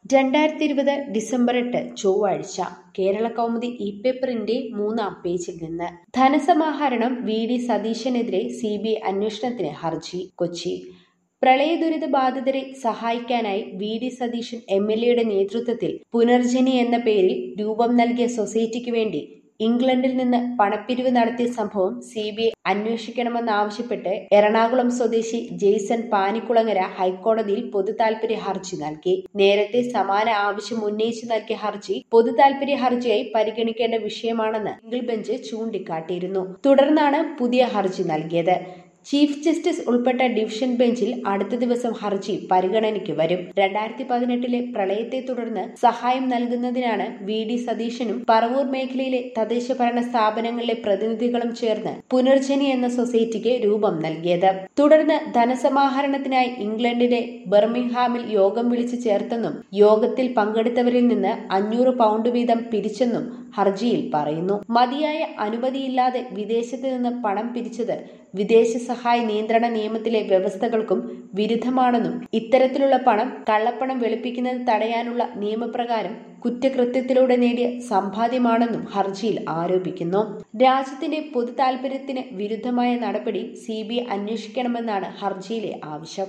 രണ്ടായിരത്തി ഇരുപത് ഡിസംബർ എട്ട് ചൊവ്വാഴ്ച കേരള കൗമുദി ഇ പേപ്പറിന്റെ മൂന്നാം പേജിൽ നിന്ന് ധനസമാഹരണം വി ഡി സതീശനെതിരെ സി ബി ഐ അന്വേഷണത്തിന് ഹർജി കൊച്ചി പ്രളയദുരിത ബാധിതരെ സഹായിക്കാനായി V D Satheesan M L എയുടെ നേതൃത്വത്തിൽ പുനർജനി എന്ന പേരിൽ രൂപം നൽകിയ സൊസൈറ്റിക്ക് വേണ്ടി ഇംഗ്ലണ്ടിൽ നിന്ന് പണപ്പിരിവ് നടത്തിയ സംഭവം സി ബി ഐ അന്വേഷിക്കണമെന്നാവശ്യപ്പെട്ട് എറണാകുളം സ്വദേശി ജെയ്സൺ പാനിക്കുളങ്ങര ഹൈക്കോടതിയിൽ പൊതുതാൽപര്യ ഹർജി നൽകി നേരത്തെ സമാന ആവശ്യം ഉന്നയിച്ചു നൽകിയ ഹർജി പൊതുതാൽപര്യ ഹർജിയായി പരിഗണിക്കേണ്ട വിഷയമാണെന്ന് സിംഗിൾ ബെഞ്ച് ചൂണ്ടിക്കാട്ടിയിരുന്നു തുടർന്നാണ് പുതിയ ഹർജി നൽകിയത് ചീഫ് ജസ്റ്റിസ് ഉൾപ്പെട്ട ഡിവിഷൻ ബെഞ്ചിൽ അടുത്ത ദിവസം ഹർജി പരിഗണനയ്ക്ക് വരും രണ്ടായിരത്തി പതിനെട്ടിലെ പ്രളയത്തെ തുടർന്ന് സഹായം നൽകുന്നതിനാണ് വി ഡി സതീശനും പറവൂർ മേഖലയിലെ തദ്ദേശഭരണ സ്ഥാപനങ്ങളിലെ പ്രതിനിധികളും ചേർന്ന് പുനർജനി എന്ന സൊസൈറ്റിക്ക് രൂപം നൽകിയത് തുടർന്ന് ധനസമാഹരണത്തിനായി ഇംഗ്ലണ്ടിലെ ബർമിംഗ്ഹാമിൽ യോഗം വിളിച്ചു ചേർത്തെന്നും യോഗത്തിൽ പങ്കെടുത്തവരിൽ നിന്ന് അഞ്ഞൂറ് പൗണ്ട് വീതം പിരിച്ചെന്നും ഹർജിയിൽ പറയുന്നു മതിയായ അനുമതിയില്ലാതെ വിദേശത്ത് നിന്ന് പണം പിരിച്ചത് വിദേശ സഹായ നിയന്ത്രണ നിയമത്തിലെ വ്യവസ്ഥകൾക്കും വിരുദ്ധമാണെന്നും ഇത്തരത്തിലുള്ള പണം കള്ളപ്പണം വെളുപ്പിക്കുന്നത് തടയാനുള്ള നിയമപ്രകാരം കുറ്റകൃത്യത്തിലൂടെ നേടിയ സമ്പാദ്യമാണെന്നും ഹർജിയിൽ ആരോപിക്കുന്നു രാജ്യത്തിന്റെ പൊതു താൽപര്യത്തിന് വിരുദ്ധമായ നടപടി സി ബി ഐ അന്വേഷിക്കണമെന്നാണ് ഹർജിയിലെ ആവശ്യം